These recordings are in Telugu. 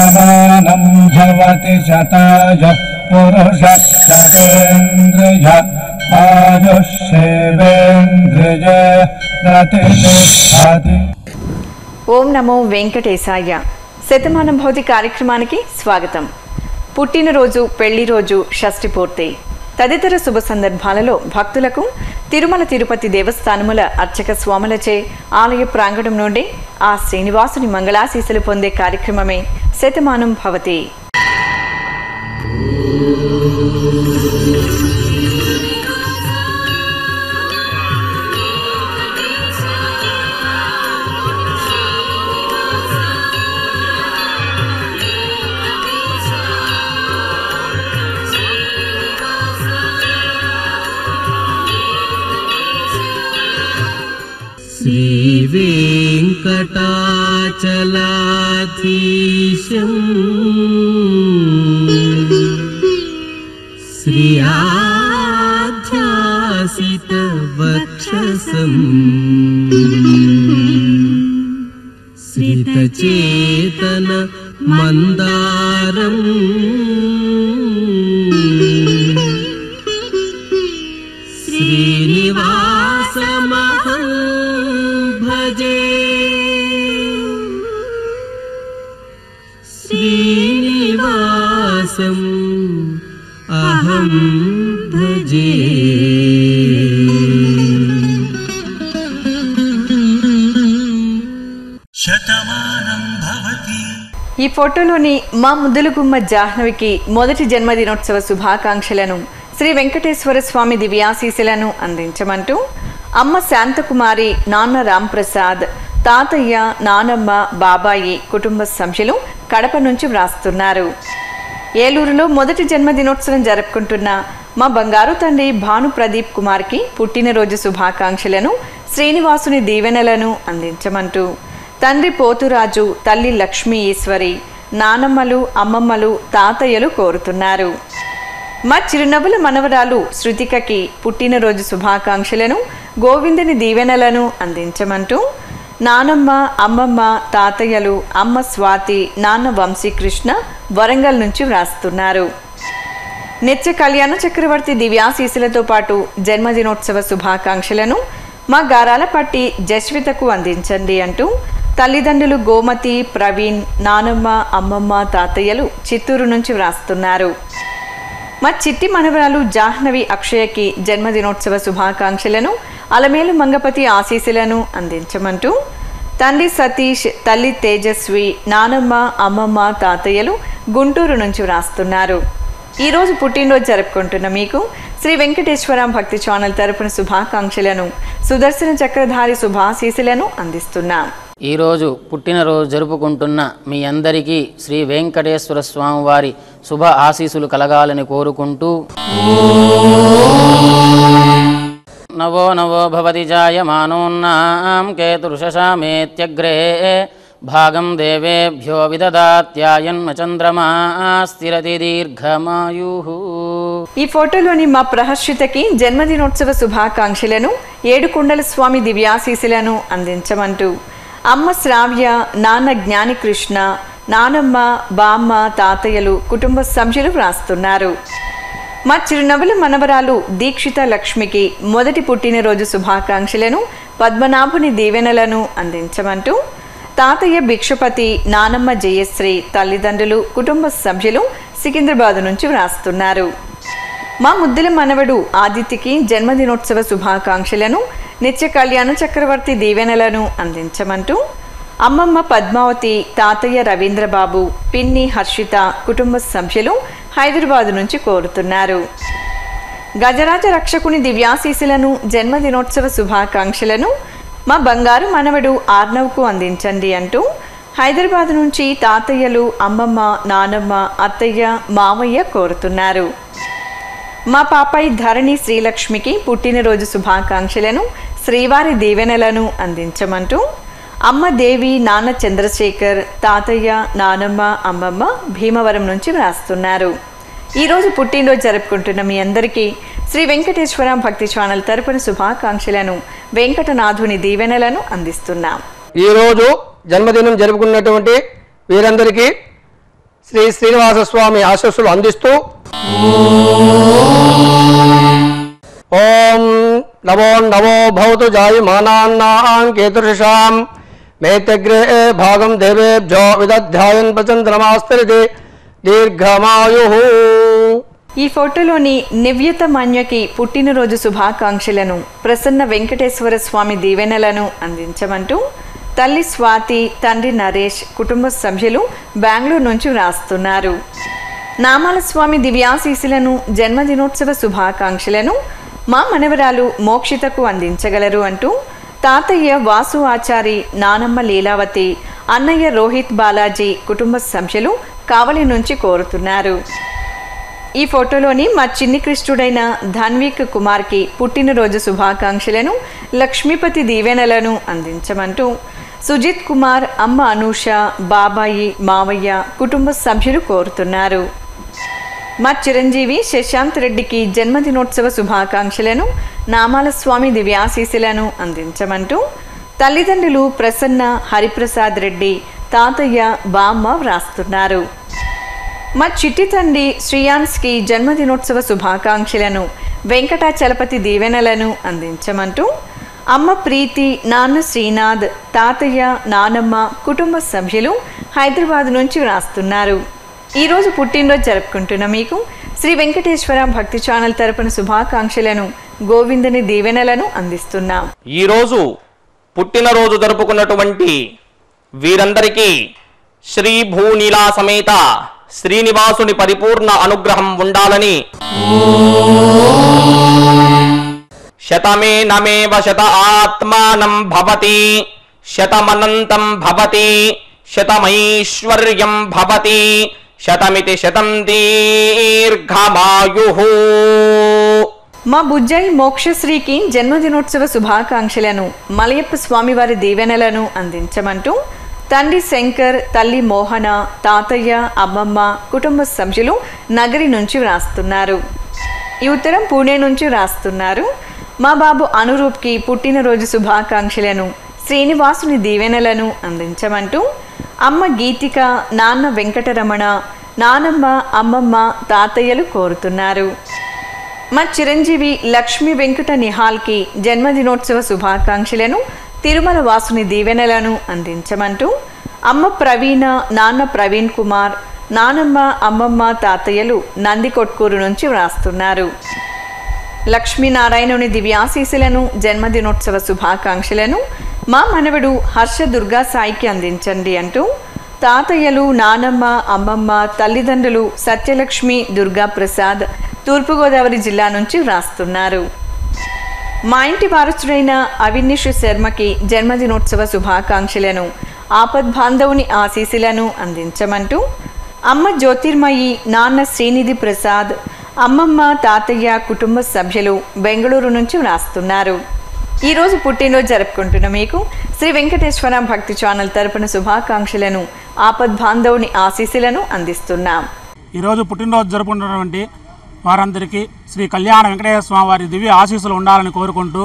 శతమానం భవతి శతాయ పురుష శతేంద్రియ ఆయుష్యేవేంద్రియ ప్రతిష్టతి ఓం నమో వెంకటేశాయ శతమానం భౌతి కార్యక్రమానికి స్వాగతం పుట్టినరోజు పెళ్లి రోజు షష్ఠి పూర్తి తదితర శుభ సందర్భాలలో భక్తులకు తిరుమల తిరుపతి దేవస్థానముల అర్చక స్వాములచే ఆలయ ప్రాంగణం నుండి ఆ శ్రీనివాసుని మంగళాశీసులు పొందే కార్యక్రమమే శతమానం భవతి श्रीवेङ्कटाचलाधीशम् श्रियाध्यासितवक्षसम् श्रितचेतन मन्दारम् श्रीनिवासमहं भजे श्रीनिवासम् अहं भजे शतमानं भवति ఈ ఫోటోలోని మా ముద్దులగుమ్మ జాహ్నవికి మొదటి జన్మదినోత్సవ శుభాకాంక్షలను శ్రీ వెంకటేశ్వర స్వామి దివ్యాశీసులను అందించమంటూ అమ్మ శాంతకుమారి నాన్న రాంప్రసాద్ తాతయ్య నానమ్మ బాబాయి కుటుంబ సభ్యులు కడప నుంచి వ్రాస్తున్నారు ఏలూరులో మొదటి జన్మదినోత్సవం జరుపుకుంటున్న మా బంగారు తండ్రి భాను ప్రదీప్ కుమార్కి పుట్టినరోజు శుభాకాంక్షలను శ్రీనివాసుని దీవెనలను అందించమంటూ తండ్రి పోతురాజు తల్లి లక్ష్మీ ఈశ్వరి నానమ్మలు అమ్మమ్మలు తాతయ్యలు కోరుతున్నారు మా చిరునవ్వుల మనవరాలు శృతికకి పుట్టినరోజు శుభాకాంక్షలను గోవిందుని దీవెనలను అందించమంటూ నానమ్మ అమ్మమ్మ తాతయ్యలు అమ్మ స్వాతి నాన్న వంశీకృష్ణ వరంగల్ నుంచి వ్రాస్తున్నారు నిత్య కళ్యాణ చక్రవర్తి దివ్యాశీసులతో పాటు జన్మదినోత్సవ శుభాకాంక్షలను మా గారాల పట్టి జస్వితకు అందించండి అంటూ తల్లిదండ్రులు గోమతి ప్రవీణ్ నానమ్మ అమ్మమ్మ తాతయ్యలు చిత్తూరు నుంచి వ్రాస్తున్నారు మా చిట్టి మనవరాలు జాహ్నవి అక్షయకి జన్మదినోత్సవ శుభాకాంక్షలను అలమేలు మంగపతి ఆశీస్సులను అందించమంటూ తండ్రి సతీష్ తల్లి తేజస్వి నానమ్మ అమ్మమ్మ తాతయ్యలు గుంటూరు నుంచి వ్రాస్తున్నారు ఈరోజు పుట్టినరోజు జరుపుకుంటున్న మీకు శ్రీ వెంకటేశ్వర భక్తి ఛానల్ తరపున శుభాకాంక్షలను సుదర్శన చక్రధారి శుభాశీసులను అందిస్తున్నాం ఈరోజు పుట్టినరోజు జరుపుకుంటున్న మీ అందరికీ శ్రీ వెంకటేశ్వర స్వామి వారి శుభ ఆశీస్సులు కలగాలని కోరుకుంటూ నవో నవో భవతి జాయమానోన్నాం కేతుర్షశామేత్యగ్రే భాగం దేవేభ్యో విదదాత్యాయన్మ చంద్రమా స్థిరతి దీర్ఘమాయు ఈ ఫోటోలోని మా ప్రహర్షితకి జన్మదినోత్సవ శుభాకాంక్షలను ఏడుకొండల స్వామి దివ్యాశీసులను అందించమంటూ అమ్మ శ్రావ్య నాన్న జ్ఞానికృష్ణ నానమ్మ బామ్మ తాతయ్యలు కుటుంబ సభ్యులు వ్రాస్తున్నారు మా చిరునవ్వుల మనవరాలు దీక్షిత లక్ష్మికి మొదటి పుట్టినరోజు శుభాకాంక్షలను పద్మనాభుని దీవెనలను అందించమంటూ తాతయ్య భిక్షపతి నానమ్మ జయశ్రీ తల్లిదండ్రులు కుటుంబ సభ్యులు సికింద్రాబాద్ నుంచి వ్రాస్తున్నారు మా ముద్దుల మనవడు ఆదిత్యకి జన్మదినోత్సవ శుభాకాంక్షలను నిత్య కళ్యాణ చక్రవర్తి దీవెనలను అందించమంటూ అమ్మమ్మ పద్మావతి తాతయ్య రవీంద్రబాబు పిన్ని హర్షిత కుటుంబ సభ్యులు హైదరాబాద్ నుంచి కోరుతున్నారు గజరాజ రక్షకుని దివ్యాశీసులను జన్మదినోత్సవ శుభాకాంక్షలను మా బంగారు మనవడు ఆర్నవ్కు అందించండి అంటూ హైదరాబాద్ నుంచి తాతయ్యలు అమ్మమ్మ నానమ్మ అత్తయ్య మామయ్య కోరుతున్నారు మా పాపాయి ధరణి శ్రీలక్ష్మికి పుట్టినరోజు శుభాకాంక్షలను శ్రీవారి దీవెనలను అందించమంటూ అమ్మ దేవి నాన్న చంద్రశేఖర్ తాతయ్య నానమ్మ అమ్మమ్మ భీమవరం నుంచి వ్రాస్తున్నారు ఈరోజు పుట్టినరోజు జరుపుకుంటున్న మీ అందరికీ శ్రీ వెంకటేశ్వర భక్తి ఛానల్ తరపున శుభాకాంక్షలను వెంకటనాథుని దీవెనలను అందిస్తున్నాం ఈరోజు జన్మదినం జరుపుకున్నటువంటి వీరందరికీ శ్రీ శ్రీనివాస స్వామి ఆశస్సులు అందిస్తూ ఓం నమో నమో భవతు జాయమానాన్నాం కేతుషాం మేతగ్రే భాగం దేవేభ్యో విదధ్యాయన్ ప్రచంద్రమాస్తరిది దీర్ఘమాయు ఈ ఫోటోలోని నివ్యత మన్యకి పుట్టినరోజు శుభాకాంక్షలను ప్రసన్న వెంకటేశ్వర స్వామి దీవెనలను అందించమంటూ తల్లి స్వాతి తండ్రి నరేష్ కుటుంబ సభ్యులు బెంగళూరు నుంచి వ్రాస్తున్నారు నామాల స్వామి దివ్యాశీసులను జన్మదినోత్సవ శుభాకాంక్షలను మా మనవరాలు మోక్షితకు అందించగలరు అంటూ తాతయ్య వాసు ఆచారి నానమ్మ లీలావతి అన్నయ్య రోహిత్ బాలాజీ కుటుంబ సభ్యులు కావలి నుంచి కోరుతున్నారు ఈ ఫోటోలోని మా చిన్ని కృష్ణుడైన ధన్విక్ కుమార్కి పుట్టినరోజు శుభాకాంక్షలను లక్ష్మీపతి దీవెనలను అందించమంటూ సుజిత్ కుమార్ అమ్మ అనూష బాబాయి మావయ్య కుటుంబ సభ్యులు కోరుతున్నారు మా చిరంజీవి శశాంత్ రెడ్డికి జన్మదినోత్సవ శుభాకాంక్షలను నామాల స్వామి దివ్యాశీసులను అందించమంటూ తల్లిదండ్రులు ప్రసన్న హరిప్రసాద్ రెడ్డి తాతయ్య బామ్మ వ్రాస్తున్నారు మా చిట్టి తండ్రి శ్రీయాన్స్కి జన్మదినోత్సవ శుభాకాంక్షలను వెంకటాచలపతి దీవెనలను అందించమంటూ అమ్మ ప్రీతి నాన్న శ్రీనాథ్ తాతయ్య నానమ్మ కుటుంబ సభ్యులు హైదరాబాద్ నుంచి వ్రాస్తున్నారు ఈరోజు పుట్టినరోజు జరుపుకుంటున్న మీకు శ్రీ వెంకటేశ్వర భక్తి ఛానల్ తరపున శుభాకాంక్షలను గోవిందని దీవెనలను అందిస్తున్నాం ఈరోజు పుట్టినరోజు జరుపుకున్నటువంటి వీరందరికీ శ్రీ భూనీలా సమేత శ్రీనివాసుని పరిపూర్ణ అనుగ్రహం ఉండాలని శతమే నమేవ శత ఆత్మానం భవతి శతమనంతం భవతి శతమైశ్వర్యం భవతి శతమితి శతం దీర్ఘమాయు మా బుజ్జాయి మోక్షశ్రీకి జన్మదినోత్సవ శుభాకాంక్షలను మలయప్ప స్వామివారి దీవెనలను అందించమంటూ తండ్రి శంకర్ తల్లి మోహన తాతయ్య అమ్మమ్మ కుటుంబ సభ్యులు నగరి నుంచి వ్రాస్తున్నారు ఈ ఉత్తరం పూణే నుంచి వ్రాస్తున్నారు మా బాబు అనురూప్కి పుట్టినరోజు శుభాకాంక్షలను శ్రీనివాసుని దీవెనలను అందించమంటూ అమ్మ గీతిక నాన్న వెంకటరమణ నానమ్మ అమ్మమ్మ తాతయ్యలు కోరుతున్నారు మా చిరంజీవి లక్ష్మీ వెంకట నిహాల్కి జన్మదినోత్సవ శుభాకాంక్షలను తిరుమల వాసుని దీవెనలను అందించమంటూ అమ్మ ప్రవీణ నాన్న ప్రవీణ్ కుమార్ నానమ్మ అమ్మమ్మ తాతయ్యలు నందికొట్కూరు నుంచి వ్రాస్తున్నారు లక్ష్మీనారాయణుని దివ్యాశీసులను జన్మదినోత్సవ శుభాకాంక్షలను మా మనవడు హర్ష దుర్గా సాయికి అందించండి అంటూ తాతయ్యలు నానమ్మ అమ్మమ్మ తల్లిదండ్రులు సత్యలక్ష్మి దుర్గా ప్రసాద్ తూర్పుగోదావరి జిల్లా నుంచి వ్రాస్తున్నారు మా ఇంటి వారసుడైన అవినిష్ శర్మకి జన్మదినోత్సవ శుభాకాంక్షలను ఆపద్బాంధవుని ఆశీస్సులను అందించమంటూ అమ్మ జ్యోతిర్మయి నాన్న శ్రీనిధి ప్రసాద్ అమ్మమ్మ తాతయ్య కుటుంబ సభ్యులు బెంగళూరు నుంచి వ్రాస్తున్నారు ఈరోజు పుట్టినరోజు జరుపుకుంటున్న మీకు శ్రీ వెంకటేశ్వర భక్తి ఛానల్ తరపున శుభాకాంక్షలను ఆపద్బాంధవుని ఆశీస్సులను అందిస్తున్నాం ఈరోజు పుట్టినరోజు జరుపుకుంటున్నటువంటి వారందరికీ శ్రీ కళ్యాణ వెంకటేశ్వర స్వామి వారి దివ్య ఆశీస్సులు ఉండాలని కోరుకుంటూ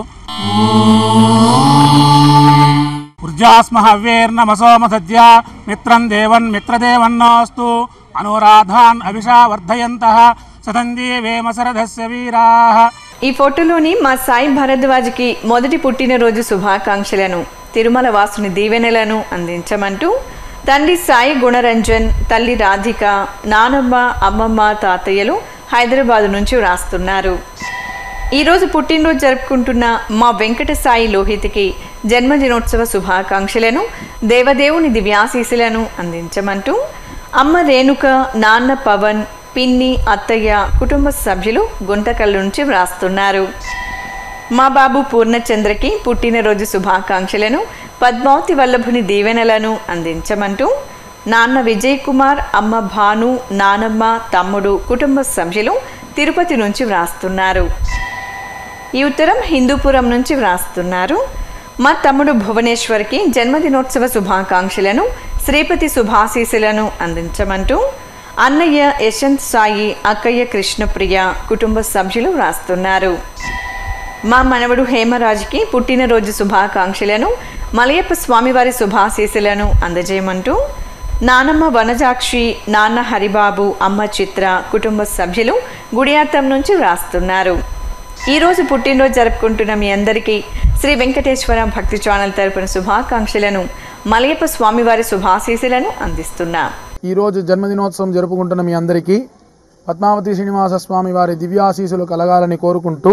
ఉర్జాస్మ హవ్యేర్నమసోమ సద్య మిత్రం దేవన్ మిత్రదేవన్నోస్తు అనురాధాన్ అభిషా వర్ధయంత సతందీవేమ శరథస్య వీరాః ఈ ఫోటోలోని మా సాయి భరద్వాజ్కి మొదటి పుట్టినరోజు శుభాకాంక్షలను తిరుమల వాసుని దీవెనలను అందించమంటూ తండ్రి సాయి గుణరంజన్ తల్లి రాధిక నానమ్మ అమ్మమ్మ తాతయ్యలు హైదరాబాద్ నుంచి వ్రాస్తున్నారు ఈరోజు పుట్టినరోజు జరుపుకుంటున్న మా వెంకట సాయి లోహిత్కి జన్మదినోత్సవ శుభాకాంక్షలను దేవదేవుని దివ్యాశీసులను అందించమంటూ అమ్మ రేణుక నాన్న పవన్ పిన్ని అత్తయ్య కుటుంబ సభ్యులు గుంటకల్ నుంచి వ్రాస్తున్నారు మా బాబు పూర్ణచంద్రకి పుట్టినరోజు శుభాకాంక్షలను పద్మావతి వల్లభుని దీవెనలను అందించమంటూ నాన్న విజయ్ కుమార్ అమ్మ భాను నానమ్మ తమ్ముడు కుటుంబ సభ్యులు తిరుపతి నుంచి వ్రాస్తున్నారు ఈ ఉత్తరం హిందూపురం నుంచి వ్రాస్తున్నారు మా తమ్ముడు భువనేశ్వర్కి జన్మదినోత్సవ శుభాకాంక్షలను శ్రీపతి శుభాశీసులను అందించమంటూ అన్నయ్య యశంత్ సాయి అక్కయ్య కృష్ణప్రియ కుటుంబ సభ్యులు వ్రాస్తున్నారు మా మనవడు హేమరాజుకి పుట్టినరోజు శుభాకాంక్షలను మలయప్ప స్వామివారి శుభాశీసులను అందజేయమంటూ నానమ్మ వనజాక్షి నాన్న హరిబాబు అమ్మ చిత్ర కుటుంబ సభ్యులు గుడియాత్తం నుంచి వ్రాస్తున్నారు ఈరోజు పుట్టినరోజు జరుపుకుంటున్న మీ అందరికీ శ్రీ వెంకటేశ్వర భక్తి ఛానల్ తరపున శుభాకాంక్షలను మలయప్ప స్వామివారి శుభాశీసులను అందిస్తున్నా ఈరోజు జన్మదినోత్సవం జరుపుకుంటున్న మీ అందరికీ పద్మావతి శ్రీనివాస స్వామి వారి దివ్యాశీసులు కలగాలని కోరుకుంటూ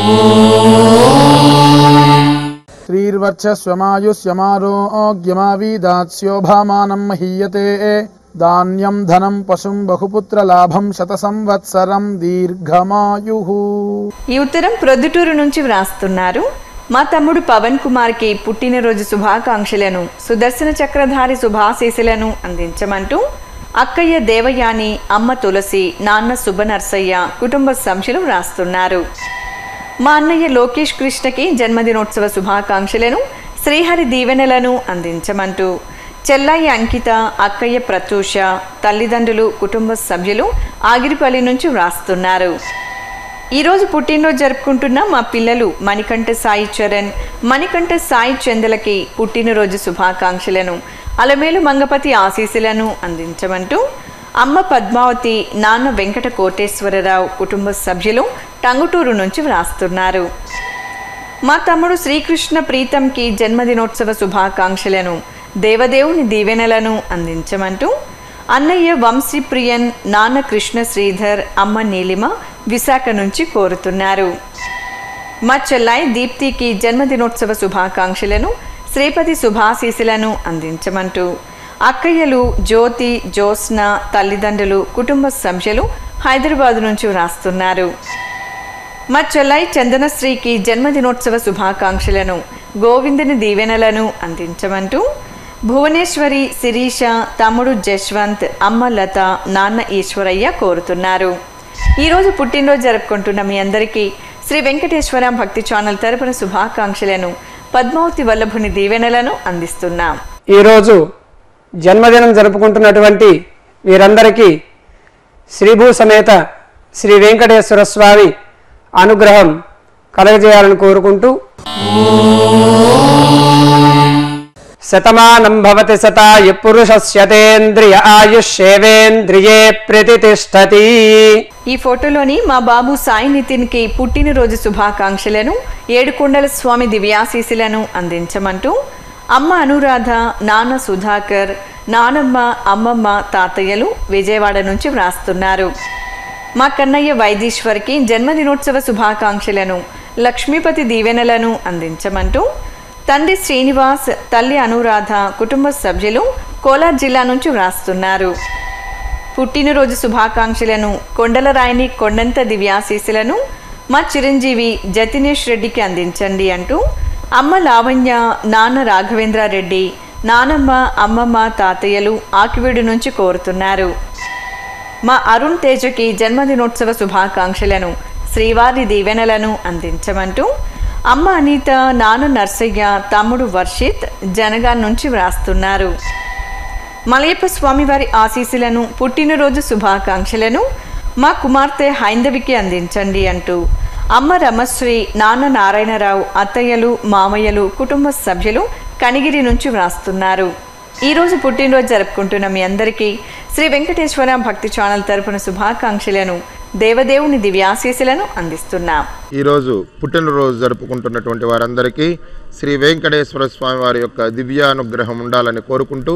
శ్రీర్వర్చస్వమాయుష్యమారోగ్యమావీదాస్యోభామానం మహీయతే ధాన్యం ధనం పశుం బహుపుత్ర లాభం శత సంవత్సరం దీర్ఘమాయు ఈ ఉత్తరం ప్రొద్దుటూరు నుంచి వ్రాస్తున్నారు మా తమ్ముడు పవన్ కుమార్కి పుట్టినరోజు శుభాకాంక్షలను సుదర్శన చక్రధారి శుభాశీసులను అందించమంటూ అక్కయ్య దేవయాని అమ్మ తులసి నాన్న సుబ్బనర్సయ్య కుటుంబ సభ్యులు వ్రాస్తున్నారు మా అన్నయ్య లోకేష్ కృష్ణకి జన్మదినోత్సవ శుభాకాంక్షలను శ్రీహరి దీవెనలను అందించమంటూ చెల్లాయి అంకిత అక్కయ్య ప్రత్యూష తల్లిదండ్రులు కుటుంబ సభ్యులు ఆగిరిపల్లి నుంచి వ్రాస్తున్నారు ఈరోజు పుట్టినరోజు జరుపుకుంటున్న మా పిల్లలు మణికంఠ సాయి చరణ్ మణికంఠ సాయి చందలకి పుట్టినరోజు శుభాకాంక్షలను అలమేలు మంగపతి ఆశీస్సులను అందించమంటూ అమ్మ పద్మావతి నాన్న వెంకట కోటేశ్వరరావు కుటుంబ సభ్యులు టంగుటూరు నుంచి వ్రాస్తున్నారు మా తమ్ముడు శ్రీకృష్ణ ప్రీతంకి జన్మదినోత్సవ శుభాకాంక్షలను దేవదేవుని దీవెనలను అందించమంటూ అన్నయ్య వంశీప్రియన్ నాన్న కృష్ణ శ్రీధర్ అమ్మ నీలిమ విశాఖ నుంచి కోరుతున్నారు మా చెల్లాయి దీప్తికి జన్మదినోత్సవ శుభాకాంక్షలను శ్రీపతి శుభాశీసులను అందించమంటూ అక్కయ్యలు జ్యోతి జ్యోత్స్న తల్లిదండ్రులు కుటుంబ సభ్యులు హైదరాబాద్ నుంచి వ్రాస్తున్నారు మా చెల్లాయి చందనశ్రీకి జన్మదినోత్సవ శుభాకాంక్షలను గోవిందుని దీవెనలను అందించమంటూ భువనేశ్వరి శిరీష తమ్ముడు జశ్వంత్ అమ్మ లత నాన్న ఈశ్వరయ్య కోరుతున్నారు ఈరోజు పుట్టినరోజు జరుపుకుంటున్న మీ అందరికీ శ్రీ వెంకటేశ్వర భక్తి ఛానల్ తరపున శుభాకాంక్షలను పద్మావతి వల్లభుని దీవెనలను అందిస్తున్నాం ఈరోజు జన్మదినం జరుపుకుంటున్నటువంటి వీరందరికీ శ్రీభూ సమేత శ్రీ వెంకటేశ్వర స్వామి అనుగ్రహం కలగజేయాలని కోరుకుంటూ శతమానం భవతి శతాయు పురుషస్యతేంద్రియ ఆయుష్యేవేంద్రియే ప్రతిష్టతి ఈ ఫోటోలోని మా బాబు సాయి నితిన్కి పుట్టినరోజు శుభాకాంక్షలను ఏడుకొండల స్వామి దివ్యాశీసులను అందించమంటూ అమ్మ అనురాధ నాన్న సుధాకర్ నానమ్మ అమ్మమ్మ తాతయ్యలు విజయవాడ నుంచి వ్రాస్తున్నారు మా కన్నయ్య వైదీశ్వర్కి జన్మదినోత్సవ శుభాకాంక్షలను లక్ష్మీపతి దీవెనలను అందించమంటూ తండ్రి శ్రీనివాస్ తల్లి అనురాధ కుటుంబ సభ్యులు కోలార్ జిల్లా నుంచి వ్రాస్తున్నారు పుట్టినరోజు శుభాకాంక్షలను కొండలరాయిని కొండంత దివ్యాశీసులను మా చిరంజీవి జతినేష్ రెడ్డికి అందించండి అంటూ అమ్మ లావణ్య నాన్న రాఘవేంద్రారెడ్డి నానమ్మ అమ్మమ్మ తాతయ్యలు ఆకివీడు నుంచి కోరుతున్నారు మా అరుణ్ తేజకి జన్మదినోత్సవ శుభాకాంక్షలను శ్రీవారి దీవెనలను అందించమంటూ అమ్మ అనిత నాన్న నర్సయ్య తమ్ముడు వర్షిత్ జనగాన్ నుంచి వ్రాస్తున్నారు మలయప్ప స్వామివారి ఆశీస్సులను పుట్టినరోజు శుభాకాంక్షలను మా కుమార్తె హైందవికి అందించండి అంటూ అమ్మ రమశ్రీ నాన్న నారాయణరావు అత్తయ్యలు మామయ్యలు కుటుంబ సభ్యులు కనిగిరి నుంచి వ్రాస్తున్నారు ఈరోజు పుట్టినరోజు జరుపుకుంటున్న మీ అందరికీ శ్రీ వెంకటేశ్వర భక్తి ఛానల్ తరపున శుభాకాంక్షలను దేవదేవుని దివ్యాశీస్సులను అందిస్తున్నాం ఈరోజు పుట్టినరోజు జరుపుకుంటున్నటువంటి వారందరికీ శ్రీ వెంకటేశ్వర స్వామి వారి యొక్క దివ్యానుగ్రహం ఉండాలని కోరుకుంటూ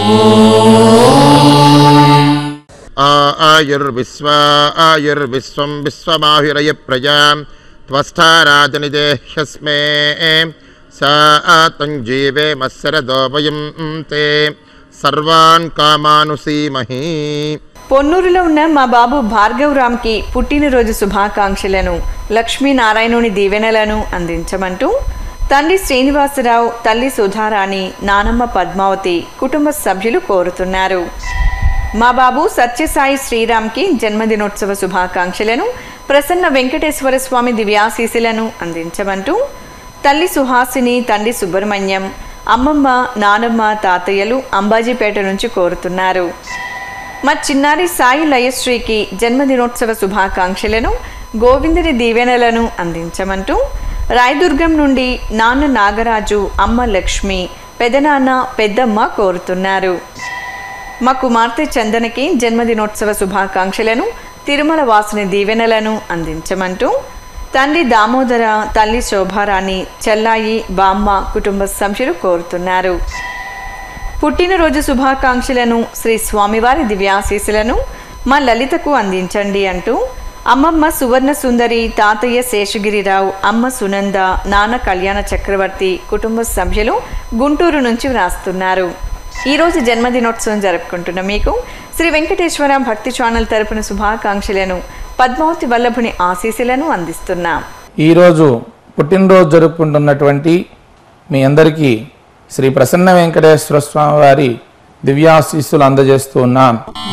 ఆ ఆయుర్విశ్వ ఆయుర్విశ్వం విశ్వమాహిరయ ప్రజాం త్వస్థారాజనిదేహ్యస్మే సా తంజీవే మత్సరదోపయం తే సర్వాన్ కామానుసీమహీ పొన్నూరులో ఉన్న మా బాబు భార్గవ్ రామ్కి పుట్టినరోజు శుభాకాంక్షలను లక్ష్మీనారాయణుని దీవెనలను అందించమంటూ తండ్రి శ్రీనివాసరావు తల్లి సుధారాణి నానమ్మ పద్మావతి కుటుంబ సభ్యులు కోరుతున్నారు మా బాబు సత్యసాయి శ్రీరామ్కి జన్మదినోత్సవ శుభాకాంక్షలను ప్రసన్న వెంకటేశ్వర స్వామి దివ్యాశీసులను అందించమంటూ తల్లి సుహాసిని తండ్రి సుబ్రహ్మణ్యం అమ్మమ్మ నానమ్మ తాతయ్యలు అంబాజీపేట నుంచి కోరుతున్నారు మా చిన్నారి సాయి లయశ్రీకి జన్మదినోత్సవ శుభాకాంక్షలను గోవిందుని దీవెనలను అందించమంటూ రాయదుర్గం నుండి నాన్న నాగరాజు అమ్మ లక్ష్మి పెదనాన్న పెద్దమ్మ కోరుతున్నారు మా కుమార్తె చందనకి జన్మదినోత్సవ శుభాకాంక్షలను తిరుమల వాసుని దీవెనలను అందించమంటూ తండ్రి దామోదర తల్లి శోభారాణి చెల్లాయి బామ్మ కుటుంబ సభ్యులు కోరుతున్నారు పుట్టినరోజు శుభాకాంక్షలను శ్రీ స్వామివారి దివ్యాశీసులను మా లలితకు అందించండి అంటూ అమ్మమ్మ సువర్ణ సుందరి తాతయ్య శేషగిరిరావు అమ్మ సునంద నాన్న కళ్యాణ చక్రవర్తి కుటుంబ సభ్యులు గుంటూరు నుంచి వ్రాస్తున్నారు ఈరోజు జన్మదినోత్సవం జరుపుకుంటున్న మీకు శ్రీ వెంకటేశ్వర భక్తి ఛానల్ తరపున శుభాకాంక్షలను పద్మావతి వల్లభుని ఆశీస్సులను అందిస్తున్నాం ఈరోజు పుట్టినరోజు జరుపుకుంటున్నటువంటి మీ అందరికీ శ్రీ ప్రసన్న వెంకటేశ్వర స్వామి వారి దివ్యాశీస్సులు అందజేస్తూ ఉన్నాం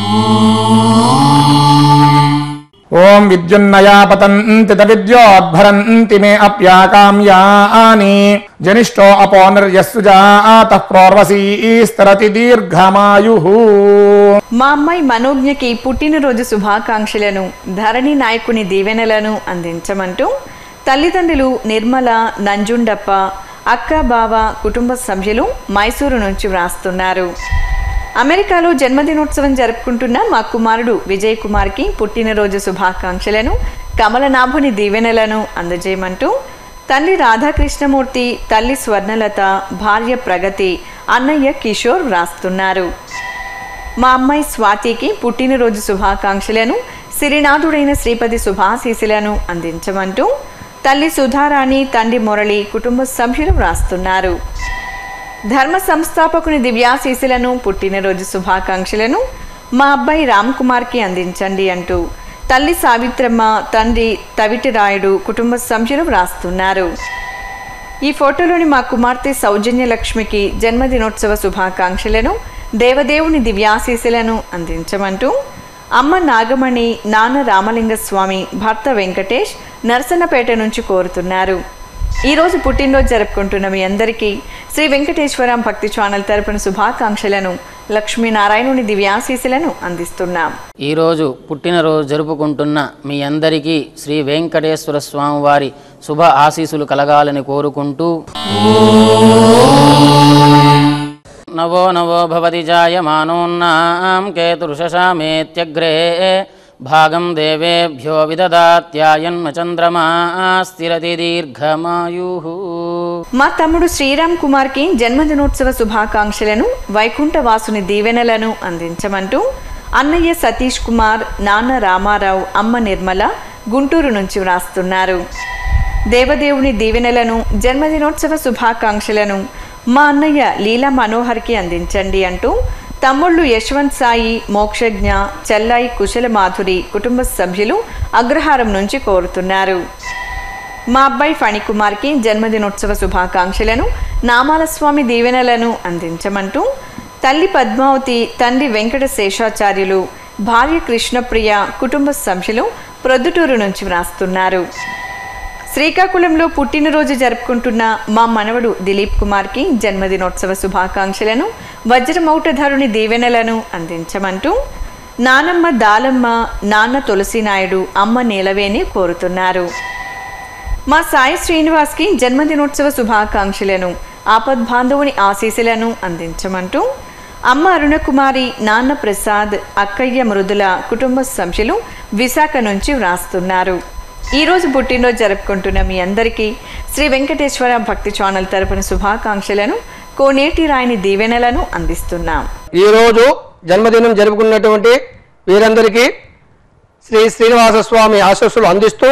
ఓం విద్యున్నయా పతంతి విద్యోద్భరంతి మే అప్యాకామ్యాని జనిష్టో అపోనర్యస్సుజాత ప్రోర్వసీస్తరతి దీర్ఘమాయు మా అమ్మాయి మనోజ్ఞకి పుట్టినరోజు శుభాకాంక్షలను ధరణి నాయకుని దీవెనలను అందించమంటూ తల్లిదండ్రులు నిర్మల నంజుండప్ప అక్క బావ కుటుంబ సభ్యులు మైసూరు నుంచి వ్రాస్తున్నారు అమెరికాలో జన్మదినోత్సవం జరుపుకుంటున్న మా కుమారుడు విజయ్ కుమార్కి పుట్టినరోజు శుభాకాంక్షలను కమలనాభుని దీవెనలను అందజేయమంటూ తండ్రి రాధాకృష్ణమూర్తి తల్లి స్వర్ణలత భార్య ప్రగతి అన్నయ్య కిషోర్ వ్రాస్తున్నారు మా అమ్మాయి స్వాతికి పుట్టినరోజు శుభాకాంక్షలను సిరినాథుడైన శ్రీపతి శుభాశీసులను అందించమంటూ తల్లి సుధారాణి తండ్రి మురళి కుటుంబ సభ్యులు వ్రాస్తున్నారు ధర్మ సంస్థాపకుని దివ్యాశీసులను పుట్టినరోజు శుభాకాంక్షలను మా అబ్బాయి రామ్ కుమార్కి అందించండి అంటూ తల్లి సావిత్రమ్మ తండ్రి తవిటి రాయుడు కుటుంబ సభ్యులు వ్రాస్తున్నారు ఈ ఫోటోలోని మా కుమార్తె సౌజన్య లక్ష్మికి జన్మదినోత్సవ శుభాకాంక్షలను దేవదేవుని దివ్యాశీసులను అందించమంటూ అమ్మ నాగమణి నాన్న రామలింగస్వామి భర్త వెంకటేష్ నరసన్నపేట నుంచి కోరుతున్నారు ఈరోజు పుట్టినరోజు జరుపుకుంటున్న మీ అందరికీ శ్రీ వెంకటేశ్వరం భక్తి ఛానల్ తరపున శుభాకాంక్షలను లక్ష్మీనారాయణుని దివ్యాశీసులను అందిస్తున్నాం ఈరోజు పుట్టినరోజు జరుపుకుంటున్న మీ అందరికీ శ్రీ వెంకటేశ్వర స్వామి వారి శుభ ఆశీస్సులు కలగాలని కోరుకుంటూ నవో నవో భవతి జాయమానోన్నాం కేతుర్షశామేత్యగ్రే భాగం దేవేభ్యో విదదాత్యాయన్మ చంద్రమా స్థిరతి దీర్ఘమాయు మా తమ్ముడు శ్రీరామ్ కుమార్కి జన్మదినోత్సవ శుభాకాంక్షలను వైకుంఠవాసుని దీవెనలను అందించమంటూ అన్నయ్య సతీష్ కుమార్ నాన్న రామారావు అమ్మ నిర్మల గుంటూరు నుంచి వ్రాస్తున్నారు దేవదేవుని దీవెనలను జన్మదినోత్సవ శుభాకాంక్షలను మా అన్నయ్య లీలా మనోహర్కి అందించండి అంటూ తమ్ముళ్ళు యశ్వంత్ సాయి మోక్షజ్ఞ చెల్లాయి కుశల మాధురి కుటుంబ సభ్యులు అగ్రహారం నుంచి కోరుతున్నారు మా అబ్బాయి ఫణికుమార్కి జన్మదినోత్సవ శుభాకాంక్షలను నామాల స్వామి దీవెనలను అందించమంటూ తల్లి పద్మావతి తండ్రి వెంకట శేషాచార్యులు భార్య కృష్ణప్రియ కుటుంబ సభ్యులు ప్రొద్దుటూరు నుంచి వ్రాస్తున్నారు శ్రీకాకుళంలో పుట్టినరోజు జరుపుకుంటున్న మా మనవడు దిలీప్ కుమార్కి జన్మదినోత్సవ శుభాకాంక్షలను వజ్రమౌటధరుని దీవెనలను అందించమంటూ నానమ్మ దాలమ్మ నాన్న తులసినాయుడు అమ్మ నీలవేణి కోరుతున్నారు మా సాయి శ్రీనివాస్కి జన్మదినోత్సవ శుభాకాంక్షలను ఆపద్బాంధవుని ఆశీస్సులను అందించమంటూ అమ్మ అరుణకుమారి నాన్న ప్రసాద్ అక్కయ్య మృదుల కుటుంబ సభ్యులు విశాఖ నుంచి వ్రాస్తున్నారు ఈరోజు పుట్టినరోజు జరుపుకుంటున్న మీ అందరికీ శ్రీ వెంకటేశ్వర భక్తి ఛానల్ తరపున శుభాకాంక్షలను కోనేటి రాయని దీవెనలను అందిస్తున్నాం ఈరోజు జన్మదినం జరుపుకున్నటువంటి వీరందరికీ శ్రీ శ్రీనివాస స్వామి ఆశస్సులు అందిస్తూ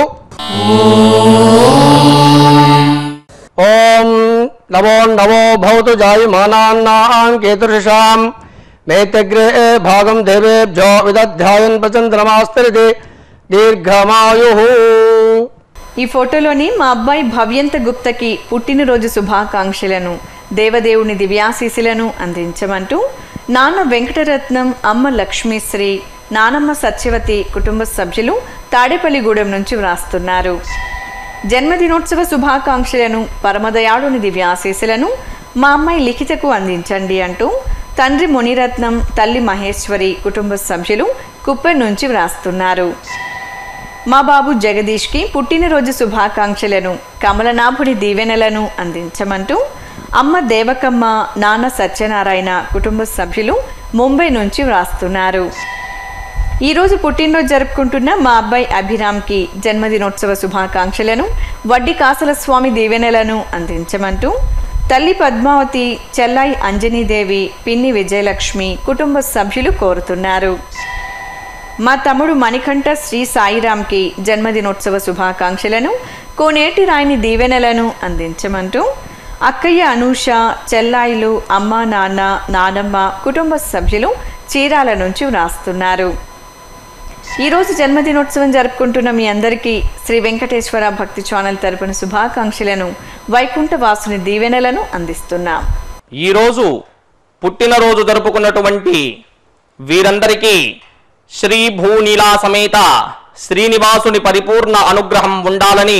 ఓం నమో నమో భవతు జాయమానాన్నాం కేతుషాం మేతగ్రే భాగం దేవేభ్యో విదధ్యాయన్ ప్రచంద్రమాస్తరిది దీర్ఘమాయు ఈ ఫోటోలోని మా అబ్బాయి భవ్యంత గుప్తకి పుట్టినరోజు శుభాకాంక్షలను దేవదేవుని దివ్యాశీసులను అందించమంటూ నాన్న వెంకటరత్నం అమ్మ లక్ష్మీశ్రీ నానమ్మ సత్యవతి కుటుంబ సభ్యులు తాడేపల్లిగూడెం నుంచి వ్రాస్తున్నారు జన్మదినోత్సవ శుభాకాంక్షలను పరమదయాళుని దివ్యాశీసులను మా అమ్మాయి లిఖితకు అందించండి అంటూ తండ్రి మునిరత్నం తల్లి మహేశ్వరి కుటుంబ సభ్యులు కుప్పె నుంచి వ్రాస్తున్నారు మా బాబు జగదీష్కి పుట్టినరోజు శుభాకాంక్షలను కమలనాభుడి దీవెనలను అందించమంటూ అమ్మ దేవకమ్మ నాన్న సత్యనారాయణ కుటుంబ సభ్యులు ముంబై నుంచి వ్రాస్తున్నారు ఈరోజు పుట్టినరోజు జరుపుకుంటున్న మా అబ్బాయి అభిరామ్కి జన్మదినోత్సవ శుభాకాంక్షలను వడ్డీ కాసల స్వామి దీవెనలను అందించమంటూ తల్లి పద్మావతి చెల్లాయి అంజనీదేవి పిన్ని విజయలక్ష్మి కుటుంబ సభ్యులు కోరుతున్నారు మా తమ్ముడు మణికంఠ శ్రీ సాయిరామ్కి జన్మదినోత్సవ శుభాకాంక్షలను కోనేటి రాయిని దీవెనలను అందించమంటూ అక్కయ్య అనూష చెల్లాయిలు అమ్మ నాన్న నానమ్మ కుటుంబ సభ్యులు చీరాల నుంచి వ్రాస్తున్నారు ఈరోజు జన్మదినోత్సవం జరుపుకుంటున్న మీ అందరికీ శ్రీ వెంకటేశ్వర భక్తి ఛానల్ తరపున శుభాకాంక్షలను వైకుంఠ వాసుని దీవెనలను అందిస్తున్నాం ఈరోజు పుట్టినరోజు జరుపుకున్నటువంటి వీరందరికీ శ్రీ భూనీలా సమేత శ్రీనివాసుని పరిపూర్ణ అనుగ్రహం ఉండాలని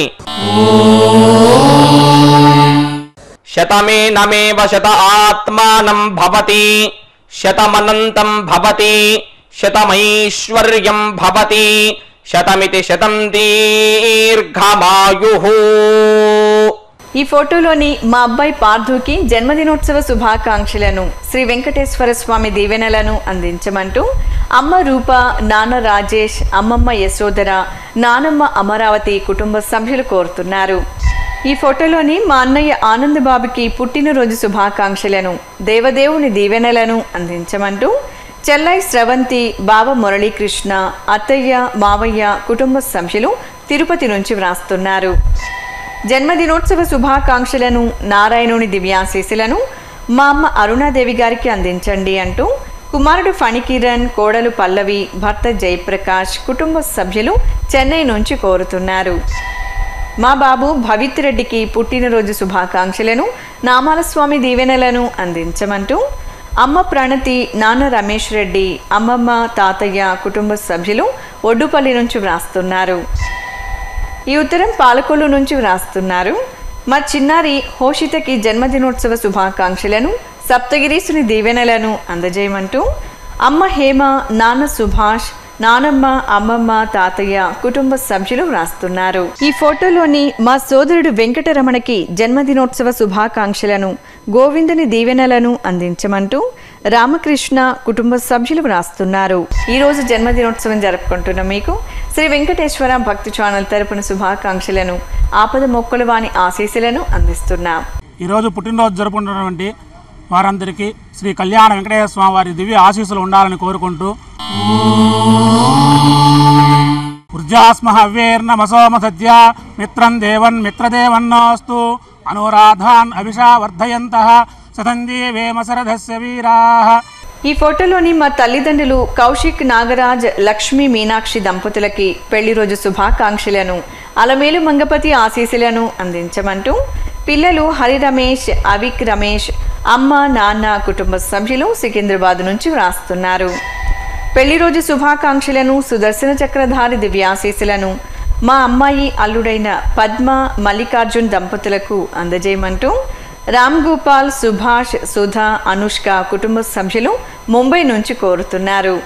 శతమే నమేవ శత ఆత్మానం భవతి శతమనంతం భవతి శతమైశ్వర్యం భవతి శతమితి శతం దీర్ఘమాయు ఈ ఫోటోలోని మా అబ్బాయి పార్థుకి జన్మదినోత్సవ శుభాకాంక్షలను శ్రీ వెంకటేశ్వర స్వామి దీవెనలను అందించమంటూ అమ్మ రూప నాన్న రాజేష్ అమ్మమ్మ యశోధర నానమ్మ అమరావతి కుటుంబ సభ్యులు కోరుతున్నారు ఈ ఫోటోలోని మా అన్నయ్య ఆనంద్ బాబుకి పుట్టినరోజు శుభాకాంక్షలను దేవదేవుని దీవెనలను అందించమంటూ చెల్లై స్రవంతి బావ మురళీకృష్ణ అత్తయ్య మావయ్య కుటుంబ సభ్యులు తిరుపతి నుంచి వ్రాస్తున్నారు జన్మదినోత్సవ శుభాకాంక్షలను నారాయణుని దివ్యాశీసులను మా అమ్మ అరుణాదేవి గారికి అందించండి అంటూ కుమారుడు ఫణికిరణ్ కోడలు పల్లవి భర్త జయప్రకాష్ కుటుంబ సభ్యులు చెన్నై నుంచి కోరుతున్నారు మా బాబు భవిత్ రెడ్డికి పుట్టినరోజు శుభాకాంక్షలను నామాల స్వామి దీవెనలను అందించమంటూ అమ్మ ప్రణతి నాన్న రమేష్ రెడ్డి అమ్మమ్మ తాతయ్య కుటుంబ సభ్యులు ఒడ్డుపల్లి నుంచి వ్రాస్తున్నారు ఈ ఉత్తరం పాలకొల్లు నుంచి వ్రాస్తున్నారు మా చిన్నారి హోషితకి జన్మదినోత్సవ శుభాకాంక్షలను సప్తగిరీసుని దీవెనలను అందజేయమంటూ అమ్మ హేమ నాన్న సుభాష్ నానమ్మ అమ్మమ్మ తాతయ్య కుటుంబ సభ్యులు వ్రాస్తున్నారు ఈ ఫోటోలోని మా సోదరుడు వెంకటరమణకి జన్మదినోత్సవ శుభాకాంక్షలను గోవిందుని దీవెనలను అందించమంటూ రామకృష్ణ కుటుంబ సభ్యులు వ్రాస్తున్నారు ఈ రోజు జన్మదినోత్సవం జరుపుకుంటున్న మీకు శ్రీ వెంకటేశ్వర భక్తి ఛానల్ తరపున శుభాకాంక్షలను ఆపద మొక్కల వాని ఆశీస్సులను అందిస్తున్నాం ఈరోజు పుట్టినరోజు జరుపుకుంటున్నటువంటి వారందరికీ శ్రీ కళ్యాణ వెంకటేశ్వర స్వామి వారి దివ్య ఆశీస్సులు ఉండాలని కోరుకుంటూ ఊర్జాస్మ హవ్యేర్నమసోమ సద్య మిత్రం దేవన్ మిత్రదేవన్నోస్తు అనురాధాన్ అభిషా వర్ధయంత సతంజీవేమ శరథస్య వీరాః ఈ ఫోటోలోని మా తల్లిదండ్రులు కౌశిక్ నాగరాజ్ లక్ష్మీ మీనాక్షి దంపతులకి పెళ్లి రోజు శుభాకాంక్షలను అలమేలు మంగపతి ఆశీస్సులను అందించమంటూ పిల్లలు హరి రమేష్ అవిక్ రమేష్ అమ్మ నాన్న కుటుంబ సభ్యులు సికింద్రాబాద్ నుంచి వ్రాస్తున్నారు పెళ్లి రోజు శుభాకాంక్షలను సుదర్శన చక్రధారి దివ్యాశీస్సులను మా అమ్మాయి అల్లుడైన పద్మ మల్లికార్జున్ దంపతులకు అందజేయమంటూ రామ్ గోపాల్ సుభాష్ సుధా అనుష్క కుటుంబ సభ్యులు ముంబై నుంచి కోరుతున్నారు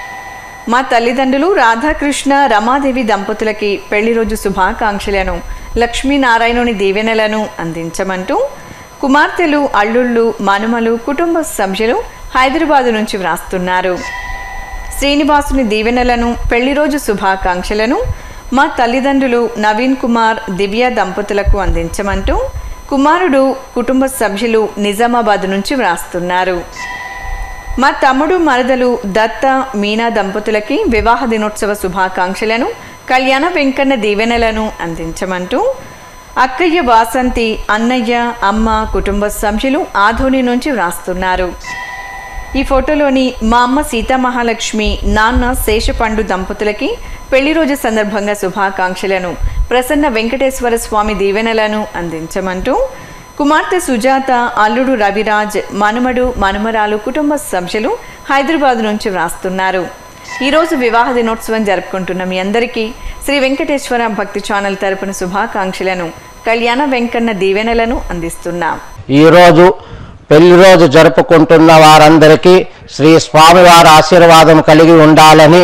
మా తల్లిదండ్రులు రాధాకృష్ణ రమాదేవి దంపతులకి పెళ్లి రోజు శుభాకాంక్షలను లక్ష్మీనారాయణుని దీవెనలను అందించమంటూ కుమార్తెలు అల్లుళ్ళు మనుమలు కుటుంబ సభ్యులు హైదరాబాదు నుంచి వ్రాస్తున్నారు శ్రీనివాసుని దీవెనలను పెళ్లి రోజు శుభాకాంక్షలను మా తల్లిదండ్రులు నవీన్ కుమార్ దివ్య దంపతులకు అందించమంటూ కుమారుడు కుటుంబ సభ్యులు నిజామాబాద్ నుంచి వ్రాస్తున్నారు మా తమ్ముడు మరదలు దత్త మీనా దంపతులకి వివాహ దినోత్సవ శుభాకాంక్షలను కళ్యాణ వెంకన్న దీవెనలను అందించమంటూ అక్కయ్య వాసంతి అన్నయ్య అమ్మ కుటుంబ సభ్యులు ఆధోని నుంచి వ్రాస్తున్నారు ఈ ఫోటోలోని మా అమ్మ సీతామహాలక్ష్మి నాన్న శేషపండు దంపతులకి పెళ్లి రోజు సందర్భంగా శుభాకాంక్షలను ప్రసన్న వెంకటేశ్వర స్వామి దీవెనలను అందించమంటూ కుమార్తె సుజాత అల్లుడు రవిరాజ్ మనుమడు మనుమరాలు కుటుంబ సభ్యులు హైదరాబాద్ నుంచి వ్రాస్తున్నారు ఈరోజు వివాహ దినోత్సవం జరుపుకుంటున్న మీ అందరికీ శ్రీ వెంకటేశ్వర భక్తి ఛానల్ తరపున శుభాకాంక్షలను కళ్యాణ వెంకన్న దీవెనలను అందిస్తున్నాం ఈరోజు పెళ్లి రోజు జరుపుకుంటున్న వారందరికీ శ్రీ స్వామివారి ఆశీర్వాదం కలిగి ఉండాలని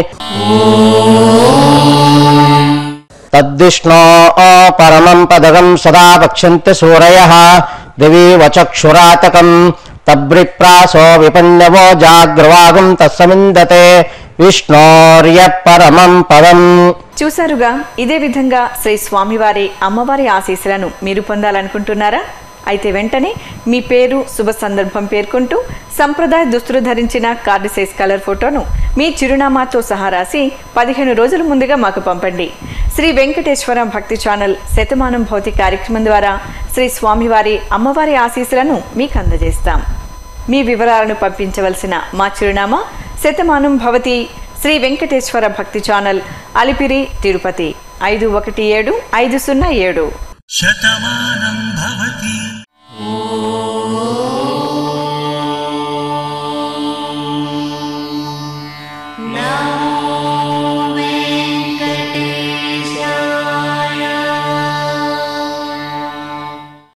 తద్విష్ణో పరమం పదగం సదా వక్ష్యంతి సూరయ దివి వచక్షురాతకం తబ్రిప్రాసో విపన్నవో జాగ్రవాగం తస్సమిందతే విష్ణోర్య పరమం పదం చూశారుగా ఇదే విధంగా శ్రీ స్వామివారి అమ్మవారి ఆశీస్సులను మీరు పొందాలనుకుంటున్నారా అయితే వెంటనే మీ పేరు శుభ సందర్భం పేర్కొంటూ సంప్రదాయ దుస్తులు ధరించిన కార్డు సైజ్ కలర్ ఫోటోను మీ చిరునామాతో సహా రాసి పదిహేను రోజుల ముందుగా మాకు పంపండి శ్రీ వెంకటేశ్వర భక్తి ఛానల్ శతమానం భౌతి కార్యక్రమం ద్వారా శ్రీ స్వామివారి అమ్మవారి ఆశీస్సులను మీకు అందజేస్తాం మీ వివరాలను పంపించవలసిన మా చిరునామా శతమానం భవతి శ్రీ వెంకటేశ్వర భక్తి ఛానల్ అలిపిరి తిరుపతి ఐదు ఒకటి ఏడు ఐదు సున్నా ఏడు శతమానం